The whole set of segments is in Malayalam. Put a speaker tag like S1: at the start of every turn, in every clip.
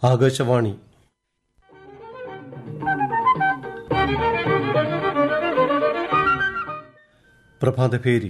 S1: ആകാശവാണി പ്രഭാതഭേരി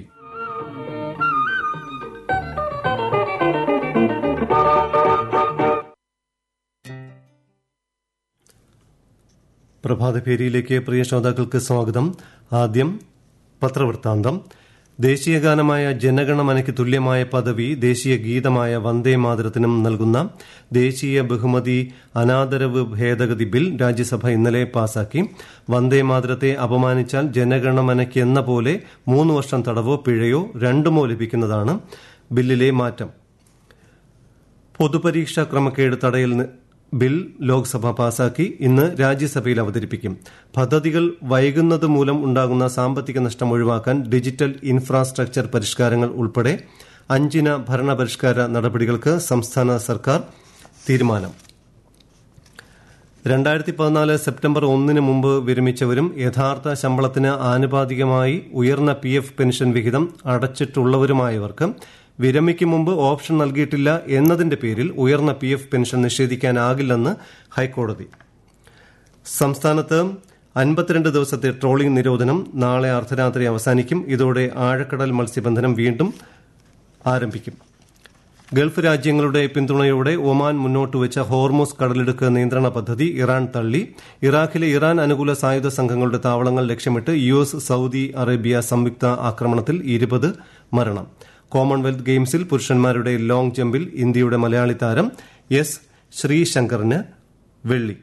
S1: പ്രഭാതഭേരിയിലേക്ക് പ്രിയ ശ്രോതാക്കൾക്ക് സ്വാഗതം ആദ്യം പത്രവൃത്താന്തം ദേശീയ ഗാനമായ ജനഗണമനയ്ക്ക് തുല്യമായ പദവി ദേശീയ ഗീതമായ വന്ദേ മാതരത്തിനും നൽകുന്ന ദേശീയ ബഹുമതി അനാദരവ് ഭേദഗതി ബിൽ രാജ്യസഭ ഇന്നലെ പാസാക്കി വന്ദേ മാതരത്തെ അപമാനിച്ചാൽ ജനഗണമനയ്ക്ക് എന്ന പോലെ മൂന്ന് വർഷം തടവോ പിഴയോ രണ്ടുമോ ലഭിക്കുന്നതാണ് ബില്ലിലെ മാറ്റം പൊതുപരീക്ഷാ ക്രമക്കേട് തടയൽ ബിൽ ലോക്സഭ പാസാക്കി ഇന്ന് രാജ്യസഭയിൽ അവതരിപ്പിക്കും പദ്ധതികൾ വൈകുന്നത് മൂലം ഉണ്ടാകുന്ന സാമ്പത്തിക നഷ്ടം ഒഴിവാക്കാൻ ഡിജിറ്റൽ ഇൻഫ്രാസ്ട്രക്ചർ പരിഷ്കാരങ്ങൾ ഉൾപ്പെടെ അഞ്ചിന ഭരണപരിഷ്കാര നടപടികൾക്ക് സംസ്ഥാന സർക്കാർ തീരുമാനം രണ്ടായിരത്തി പതിനാല് സെപ്റ്റംബർ ഒന്നിന് മുമ്പ് വിരമിച്ചവരും യഥാർത്ഥ ശമ്പളത്തിന് ആനുപാതികമായി ഉയർന്ന പി എഫ് പെൻഷൻ വിഹിതം അടച്ചിട്ടുള്ളവരുമായവർക്ക് വിരമിക്കും മുമ്പ് ഓപ്ഷൻ നൽകിയിട്ടില്ല എന്നതിന്റെ പേരിൽ ഉയർന്ന പി എഫ് പെൻഷൻ നിഷേധിക്കാനാകില്ലെന്ന് ഹൈക്കോടതി സംസ്ഥാനത്ത് അൻപത്തിരണ്ട് ദിവസത്തെ ട്രോളിംഗ് നിരോധനം നാളെ അർദ്ധരാത്രി അവസാനിക്കും ഇതോടെ ആഴക്കടൽ മത്സ്യബന്ധനം വീണ്ടും ആരംഭിക്കും ഗൾഫ് രാജ്യങ്ങളുടെ പിന്തുണയോടെ ഒമാൻ മുന്നോട്ട് വെച്ച ഹോർമോസ് കടലിടുക്ക് നിയന്ത്രണ പദ്ധതി ഇറാൻ തള്ളി ഇറാഖിലെ ഇറാൻ അനുകൂല സായുധ സംഘങ്ങളുടെ താവളങ്ങൾ ലക്ഷ്യമിട്ട് യു എസ് സൌദി അറേബ്യ സംയുക്ത ആക്രമണത്തിൽ ഇരുപത് മരണം കോമൺവെൽത്ത് ഗെയിംസിൽ പുരുഷന്മാരുടെ ലോങ് ജമ്പിൽ ഇന്ത്യയുടെ മലയാളി താരം എസ് ശ്രീശങ്കറിന് വെള്ളി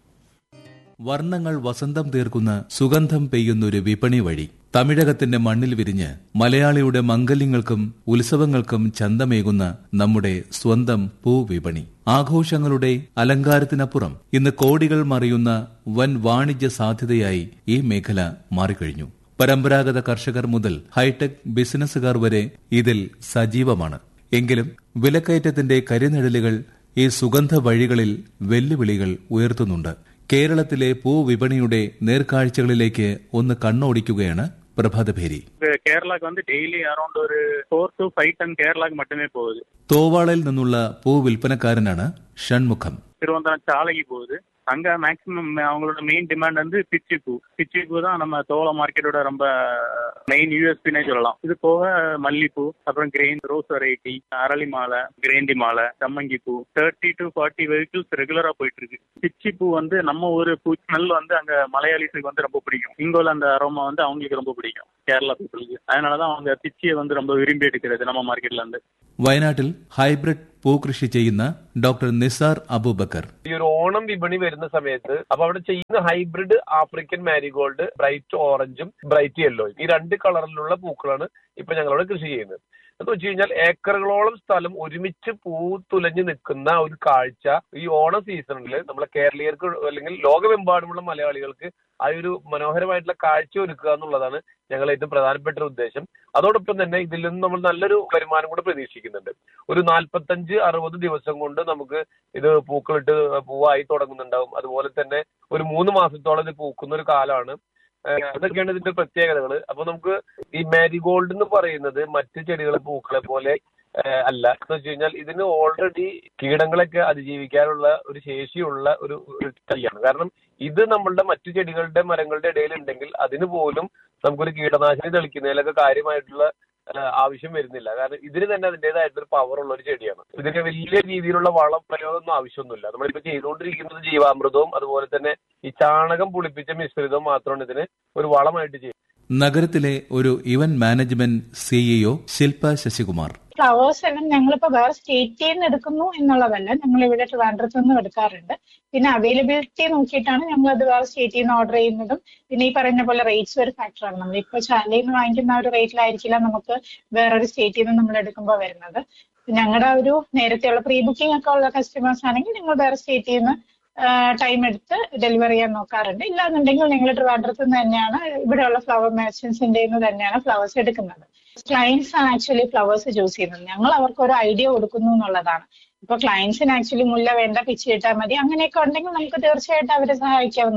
S2: വർണ്ണങ്ങൾ വസന്തം തീർക്കുന്ന സുഗന്ധം പെയ്യുന്നൊരു വിപണി വഴി തമിഴകത്തിന്റെ മണ്ണിൽ വിരിഞ്ഞ് മലയാളിയുടെ മംഗല്യങ്ങൾക്കും ഉത്സവങ്ങൾക്കും ചന്തമേകുന്ന നമ്മുടെ സ്വന്തം പൂവിപണി ആഘോഷങ്ങളുടെ അലങ്കാരത്തിനപ്പുറം ഇന്ന് കോടികൾ മറിയുന്ന വൻ വാണിജ്യ സാധ്യതയായി ഈ മേഖല മാറിക്കഴിഞ്ഞു പരമ്പരാഗത കർഷകർ മുതൽ ഹൈടെക് ബിസിനസ്സുകാർ വരെ ഇതിൽ സജീവമാണ് എങ്കിലും വിലക്കയറ്റത്തിന്റെ കരിനിഴലുകൾ ഈ സുഗന്ധ വഴികളിൽ വെല്ലുവിളികൾ ഉയർത്തുന്നുണ്ട് കേരളത്തിലെ പൂവിപണിയുടെ നേർക്കാഴ്ചകളിലേക്ക് ഒന്ന് കണ്ണോടിക്കുകയാണ് പ്രഭാതഭേരി
S3: கேரளாக்கு வந்து டெய்லி அரௌண்ட் ஒரு ஃபோர் டு ஃபைவ் டன் கேரளாக்கு மட்டுமே போகுது
S2: തോവാളയിൽ നിന്നുള്ള പൂ വിൽപ്പനക്കാരനാണ് ഷൺമുഖം
S3: திருவனந்தபுரம் சாலைக்கு போகுது அங்க மேக்சிமம் அவங்களோட மெயின் டிமாண்ட் வந்து பிச்சி பூ பிச்சி பூ தான் நம்ம தோள மார்க்கெட்டோட ரொம்ப மெயின் யூஎஸ்பினே சொல்லலாம் இது போக மல்லிப்பூ அப்புறம் கிரெயின் ரோஸ் வெரைட்டி அரளி மாலை கிரேண்டி மாலை சம்மங்கி பூ தேர்ட்டி டு ஃபார்ட்டி வெஹிக்கிள்ஸ் ரெகுலரா போயிட்டு இருக்கு பிச்சி பூ வந்து நம்ம ஒரு பூ ஸ்மெல் வந்து அங்க மலையாளிஸுக்கு வந்து ரொம்ப பிடிக்கும் இங்க உள்ள அந்த அரோமா வந்து அவங்களுக்கு ரொம்ப பிடிக்கும் கேரளா பீப்புளுக்கு அதனாலதான் அவங்க பிச்சியை வந்து ரொம்ப விரும்பி எடுக்கிறது நம்ம மார்க்கெட்ல இருந்து
S2: വയനാട്ടിൽ ഹൈബ്രിഡ് പൂകൃഷി ചെയ്യുന്ന ഡോക്ടർ നിസാർ അബൂബക്കർ
S4: ഈ ഒരു ഓണം വിപണി വരുന്ന സമയത്ത് അപ്പൊ അവിടെ ചെയ്യുന്ന ഹൈബ്രിഡ് ആഫ്രിക്കൻ മാരിഗോൾഡ് ബ്രൈറ്റ് ഓറഞ്ചും ബ്രൈറ്റ് യെല്ലോയും ഈ രണ്ട് കളറിലുള്ള പൂക്കളാണ് ഇപ്പൊ ഞങ്ങളവിടെ കൃഷി ചെയ്യുന്നത് എന്ന് വെച്ച് കഴിഞ്ഞാൽ ഏക്കറുകളോളം സ്ഥലം ഒരുമിച്ച് പൂത്തുലഞ്ഞു നിൽക്കുന്ന ഒരു കാഴ്ച ഈ ഓണം സീസണിൽ നമ്മളെ കേരളീയർക്ക് അല്ലെങ്കിൽ ലോകമെമ്പാടുമുള്ള മലയാളികൾക്ക് ആ ഒരു മനോഹരമായിട്ടുള്ള കാഴ്ച ഒരുക്കുക എന്നുള്ളതാണ് ഞങ്ങൾ ഏറ്റവും പ്രധാനപ്പെട്ട ഒരു ഉദ്ദേശം അതോടൊപ്പം തന്നെ ഇതിൽ നിന്ന് നമ്മൾ നല്ലൊരു വരുമാനം കൂടെ പ്രതീക്ഷിക്കുന്നുണ്ട് ഒരു നാൽപ്പത്തഞ്ച് അറുപത് ദിവസം കൊണ്ട് നമുക്ക് ഇത് പൂക്കളിട്ട് പൂവായി തുടങ്ങുന്നുണ്ടാവും അതുപോലെ തന്നെ ഒരു മൂന്ന് മാസത്തോളം ഇത് പൂക്കുന്ന ഒരു കാലമാണ് ഏഹ് അതൊക്കെയാണ് ഇതിന്റെ പ്രത്യേകതകൾ അപ്പൊ നമുക്ക് ഈ മാരിഗോൾഡ് എന്ന് പറയുന്നത് മറ്റ് ചെടികളെ പൂക്കളെ പോലെ ഏഹ് അല്ല എന്ന് വെച്ച് കഴിഞ്ഞാൽ ഇതിന് ഓൾറെഡി കീടങ്ങളൊക്കെ അതിജീവിക്കാനുള്ള ഒരു ശേഷിയുള്ള ഒരു ഒരു തൈയാണ് കാരണം ഇത് നമ്മളുടെ മറ്റു ചെടികളുടെ മരങ്ങളുടെ ഇടയിൽ ഉണ്ടെങ്കിൽ അതിന് പോലും നമുക്കൊരു കീടനാശിനി തെളിക്കുന്നതിലൊക്കെ കാര്യമായിട്ടുള്ള ഏഹ് ആവശ്യം വരുന്നില്ല കാരണം ഇതിന് തന്നെ അതിൻ്റെതായിട്ടൊരു പവർ ഉള്ള ഒരു ചെടിയാണ് ഇതിന് വലിയ രീതിയിലുള്ള വളം പ്രയോഗമൊന്നും ആവശ്യമൊന്നുമില്ല നമ്മളിപ്പോ ചെയ്തുകൊണ്ടിരിക്കുന്നത് ജീവാമൃതവും അതുപോലെ തന്നെ ഈ ചാണകം പുളിപ്പിച്ച മിശ്രിതവും മാത്രമാണ് ഇതിന് ഒരു വളമായിട്ട് ചെയ്യുന്നത്
S2: നഗരത്തിലെ ഒരു event management CEO Shilpa Sasikumar
S5: flowers എല്ലാം ഞങ്ങളിപ്പോ വേറെ സ്റ്റേറ്റിൽ നിന്ന് എടുക്കുന്നു എന്നുള്ളതല്ല ഞങ്ങൾ ഇവിടെ ട്രിവാൻഡ്രത്ത് നിന്നും എടുക്കാറുണ്ട് പിന്നെ അവൈലബിലിറ്റി നോക്കിയിട്ടാണ് ഞങ്ങൾ അത് വേറെ സ്റ്റേറ്റിൽ നിന്ന് ഓർഡർ ചെയ്യുന്നതും പിന്നെ ഈ പറഞ്ഞ പോലെ റേറ്റ്സ് ഒരു ഫാക്ടറാണ് നമ്മൾ ഇപ്പൊ ചാലയിൽ നിന്ന് വാങ്ങിക്കുന്ന ഒരു റേറ്റിലായിരിക്കില്ല നമുക്ക് വേറൊരു സ്റ്റേറ്റിൽ നിന്ന് നമ്മൾ എടുക്കുമ്പോൾ വരുന്നത് ഞങ്ങളുടെ ഒരു നേരത്തെയുള്ള പ്രീ ബുക്കിംഗ് ഒക്കെ ഉള്ള കസ്റ്റമേഴ്സ് ആണെങ്കിൽ ഞങ്ങൾ വേറെ സ്റ്റേറ്റിൽ നിന്ന് ടൈം എടുത്ത് ഡെലിവറി ചെയ്യാൻ നോക്കാറുണ്ട് ഇല്ലാന്നുണ്ടെങ്കിൽ ഞങ്ങൾ ട്രിവാൻഡ്രത്ത് നിന്ന് തന്നെയാണ് ഇവിടെയുള്ള ഫ്ലവർ മെർച്ചൻസിന്റെ നിന്ന് തന്നെയാണ് ഫ്ലവേഴ്സ് എടുക്കുന്നത് ക്ലയൻസ് ആണ് ആക്ച്വലി ഫ്ലവേഴ്സ് ചൂസ് ചെയ്യുന്നത് ഞങ്ങൾ അവർക്ക് ഒരു ഐഡിയ കൊടുക്കുന്നു എന്നുള്ളതാണ് ഇപ്പൊ ക്ലയൻസിന് ആക്ച്വലി മുല്ല വേണ്ട പിച്ച് കിട്ടാൽ മതി അങ്ങനെയൊക്കെ ഉണ്ടെങ്കിൽ നമുക്ക് തീർച്ചയായിട്ടും അവരെ സഹായിക്കാവുന്നതാണ്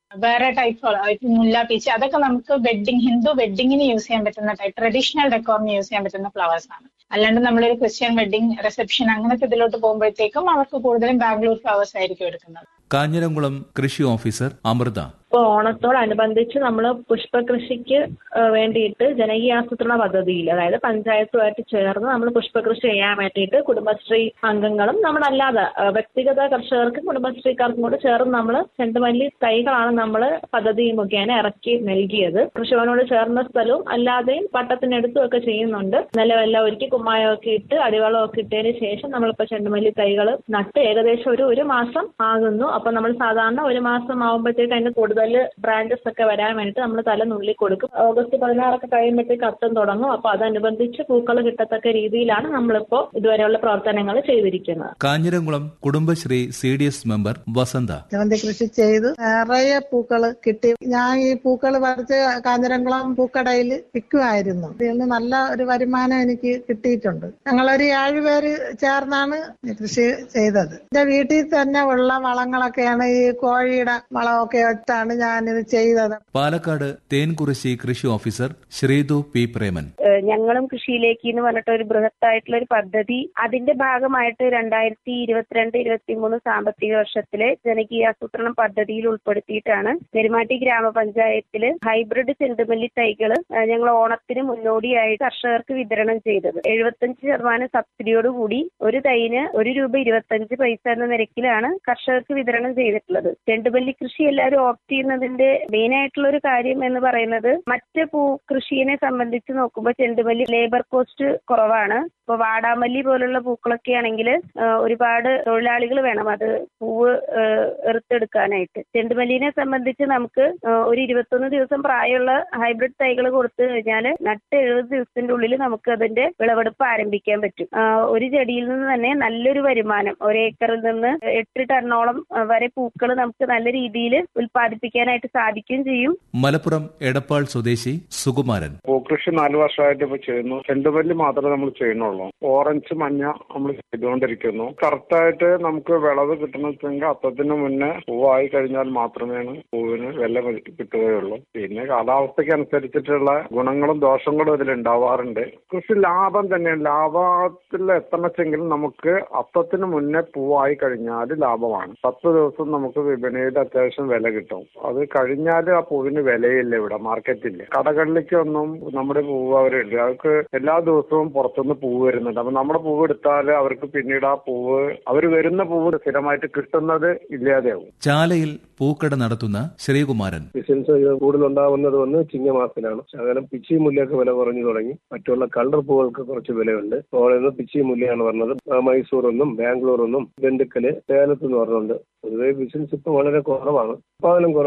S5: വേറെ ടൈപ്പ് മുല്ല പീച്ച് അതൊക്കെ നമുക്ക് വെഡിങ് ഹിന്ദു വെഡിങ്ങിന് യൂസ് ചെയ്യാൻ പറ്റുന്ന ടൈപ്പ് ട്രഡീഷണൽ ഡെക്കോറിന് യൂസ് ചെയ്യാൻ പറ്റുന്ന ഫ്ലവേഴ്സ് ആണ് അല്ലാണ്ട് നമ്മളൊരു ക്രിസ്ത്യൻ വെഡിങ് റിസപ്ഷൻ അങ്ങനത്തെ ഇതിലോട്ട് പോകുമ്പോഴത്തേക്കും അവർക്ക് കൂടുതലും ബാംഗ്ലൂർ ഫ്ലവേഴ്സ് ആയിരിക്കും എടുക്കുന്നത്
S2: കാഞ്ഞിരംകുളം കൃഷി ഓഫീസർ അമൃത
S6: ഇപ്പോൾ ഓണത്തോടനുബന്ധിച്ച് നമ്മൾ പുഷ്പകൃഷിക്ക് ഏഹ് വേണ്ടിയിട്ട് ജനകീയാസൂത്രണ പദ്ധതിയിൽ അതായത് പഞ്ചായത്തുമായിട്ട് ചേർന്ന് നമ്മൾ പുഷ്പകൃഷി ചെയ്യാൻ വേണ്ടിയിട്ട് കുടുംബശ്രീ അംഗങ്ങളും നമ്മളല്ലാതെ ഏഹ് വ്യക്തിഗത കർഷകർക്കും കുടുംബശ്രീക്കാർക്കും കൂടെ ചേർന്ന് നമ്മൾ ചെണ്ടുമല്ലി തൈകളാണ് നമ്മൾ പദ്ധതി മുഖേന ഇറക്കി നൽകിയത് കൃഷിഭവനോട് ചേർന്ന സ്ഥലവും അല്ലാതെയും പട്ടത്തിനടുത്തും ഒക്കെ ചെയ്യുന്നുണ്ട് നിലമെല്ലാം ഒരുക്കി കുമ്മായമൊക്കെ ഇട്ട് അടിവളമൊക്കെ ഇട്ടതിന് ശേഷം നമ്മളിപ്പോൾ ചെണ്ടുമല്ലി തൈകൾ നട്ട് ഏകദേശം ഒരു ഒരു മാസം ആകുന്നു അപ്പോൾ നമ്മൾ സാധാരണ ഒരു മാസം ആകുമ്പോഴത്തേക്ക് അതിന് കൂടുതൽ ബ്രാഞ്ചസ് ഒക്കെ വരാൻ വേണ്ടിയിട്ട് നമ്മൾ തല നുള്ളി കൊടുക്കും ഓഗസ്റ്റ് പതിനാറൊക്കെ കഴിയുമ്പോഴത്തേക്ക് അത്തം തുടങ്ങും അപ്പോൾ അതനുബന്ധിച്ച് പൂക്കൾ കിട്ടത്തക്ക രീതിയിലാണ് നമ്മളിപ്പോൾ ഇതുവരെയുള്ള പ്രവർത്തനങ്ങൾ ചെയ്തിരിക്കുന്നത്
S2: Kanjiramkulam Kudumbashree C D S member Vasantha
S7: ജമന്തി കൃഷി ചെയ്ത് നിറയെ പൂക്കള് കിട്ടി ഞാൻ ഈ പൂക്കൾ പറിച്ച് കാഞ്ഞിരംകുളം പൂക്കടയിൽ വിൽക്കുമായിരുന്നു ഇതിൽ നിന്ന് നല്ല ഒരു വരുമാനം എനിക്ക് കിട്ടിയിട്ടുണ്ട് ഞങ്ങളൊരു ഏഴുപേര് ചേർന്നാണ് ഈ കൃഷി ചെയ്തത് എന്റെ വീട്ടിൽ തന്നെ ഉള്ള വളങ്ങളൊക്കെയാണ് ഈ കോഴിയുടെ വളമൊക്കെ ഇട്ടാണ് ഞാനിത് ചെയ്തത്
S2: പാലക്കാട് തേൻകുറിശി കൃഷി ഓഫീസർ ശ്രീതു പി പ്രേമൻ
S8: ഏഹ് ഞങ്ങളും കൃഷിയിലേക്ക് എന്ന് പറഞ്ഞിട്ട് ഒരു ബൃഹത്തായിട്ടുള്ള ഒരു പദ്ധതി അതിന്റെ ഭാഗമായിട്ട് രണ്ടായിരത്തി ഇരുപത്തിരണ്ട് ഇരുപത്തിമൂന്ന് സാമ്പത്തിക വർഷത്തിലെ ജനകീയാസൂത്രണം പദ്ധതിയിൽ ഉൾപ്പെടുത്തിയിട്ടാണ് പെരുമാട്ടി ഗ്രാമപഞ്ചായത്തില് ഹൈബ്രിഡ് ചെണ്ടുമല്ലി തൈകൾ ഞങ്ങൾ ഓണത്തിന് മുന്നോടിയായി കർഷകർക്ക് വിതരണം ചെയ്തത് എഴുപത്തഞ്ച് ശതമാനം സബ്സിഡിയോട് കൂടി ഒരു തൈന് ഒരു രൂപ ഇരുപത്തഞ്ച് പൈസ എന്ന നിരക്കിലാണ് കർഷകർക്ക് വിതരണം ചെയ്തിട്ടുള്ളത് ചെണ്ടുമല്ലി കൃഷി എല്ലാവരും ഓപ്റ്റ് ചെയ്യുന്നതിന്റെ മെയിൻ ആയിട്ടുള്ള ഒരു കാര്യം എന്ന് പറയുന്നത് മറ്റ് പൂ കൃഷിയെ സംബന്ധിച്ച് നോക്കുമ്പോൾ ചെണ്ടുമല്ലി ലേബർ കോസ്റ്റ് കുറവാണ് ഇപ്പൊ വാടാമല്ലി പോലുള്ള പൂക്കളൊക്കെ ആണെങ്കിൽ ഒരുപാട് തൊഴിലാളികൾ വേണം അത് പൂവ് ഏഹ്, എറുത്തെടുക്കാനായിട്ട് ചെണ്ടുമല്ലിനെ സംബന്ധിച്ച് നമുക്ക് ഏഹ്, ഒരു ഇരുപത്തൊന്ന് ദിവസം പ്രായമുള്ള ഹൈബ്രിഡ് തൈകൾ കൊടുത്തു കഴിഞ്ഞാൽ നട്ട് എഴുപത് ദിവസത്തിന്റെ ഉള്ളിൽ നമുക്ക് അതിന്റെ വിളവെടുപ്പ് ആരംഭിക്കാൻ പറ്റും ആഹ്, ഒരു ചെടിയിൽ നിന്ന് തന്നെ നല്ലൊരു വരുമാനം ഒരേക്കറിൽ നിന്ന് എട്ട് ടണ്ണോളം അഹ്, വരെ പൂക്കൾ നമുക്ക് നല്ല രീതിയിൽ ഉൽപ്പാദിപ്പിക്കാനായിട്ട് സാധിക്കുകയും ചെയ്യും
S2: മലപ്പുറം എടപ്പാൾ സ്വദേശി സുകുമാരൻ
S9: പൂക്കൃഷി നാല് വർഷമായിട്ട് ഇപ്പൊ ചെയ്യുന്നു ചെണ്ടുമല്ലി മാത്രമേ നമ്മൾ ചെയ്യുന്നുള്ളൂ ഓറഞ്ച് മഞ്ഞ നമ്മൾ ചെയ്തുകൊണ്ടിരിക്കുന്നു കറക്റ്റായിട്ട് നമുക്ക് വിളവ് കിട്ടണമെങ്കിൽ അത്തത്തിന് മുന്നേ പൂവായി കഴിഞ്ഞാൽ മാത്രമേ പൂവിന് വില കിട്ടുകയുള്ളൂ പിന്നെ കാലാവസ്ഥയ്ക്ക് അനുസരിച്ചിട്ടുള്ള ഗുണങ്ങളും ദോഷങ്ങളും ഇതിൽ ഉണ്ടാവാറുണ്ട് കൃഷി ലാഭം തന്നെയാണ് ലാഭത്തിൽ എത്തണമെച്ചെങ്കിൽ നമുക്ക് അത്തത്തിന് മുന്നേ പൂവായി കഴിഞ്ഞാൽ ലാഭമാണ് പത്ത് ദിവസം നമുക്ക് വിപണിയിൽ അത്യാവശ്യം വില കിട്ടും അത് കഴിഞ്ഞാൽ ആ പൂവിന് വിലയില്ല ഇവിടെ മാർക്കറ്റില്ല കടകളിലേക്കൊന്നും നമ്മുടെ പൂവ് അവരുണ്ട് അവർക്ക് എല്ലാ ദിവസവും പുറത്തുനിന്ന് പൂവ് വരുന്നുണ്ട് അപ്പൊ നമ്മുടെ പൂവ് എടുത്താൽ അവർക്ക് പിന്നീട് ആ പൂവ് അവർ വരുന്ന പൂവ് സ്ഥിരമായിട്ട് കിട്ടുന്നത് ഇല്ലാതെയാവും
S2: ചാലയിൽ പൂക്കട നടത്തുന്ന ശ്രീകുമാരൻ
S10: ബിസിനസ് കൂടുതലുണ്ടാവുന്നത് വന്ന് ചിങ്ങമാസത്തിലാണ് ശകലം പിച്ചി മുല്ലയൊക്കെ വില കുറഞ്ഞു തുടങ്ങി മറ്റുള്ള കളർ പൂവൾക്ക് കുറച്ച് വിലയുണ്ട് ഓളെന്ന് പിച്ചി മുല്ലയാണ് പറഞ്ഞത് മൈസൂർ എന്നും ബാംഗ്ലൂർ എന്നും ദിണ്ടുക്കല് സേലത്ത് എന്ന് പറഞ്ഞുണ്ട് പൊതുവെ ബിസിനസ് ഇപ്പം വളരെ കുറവാണ് ഉത്പാദനം കുറവ്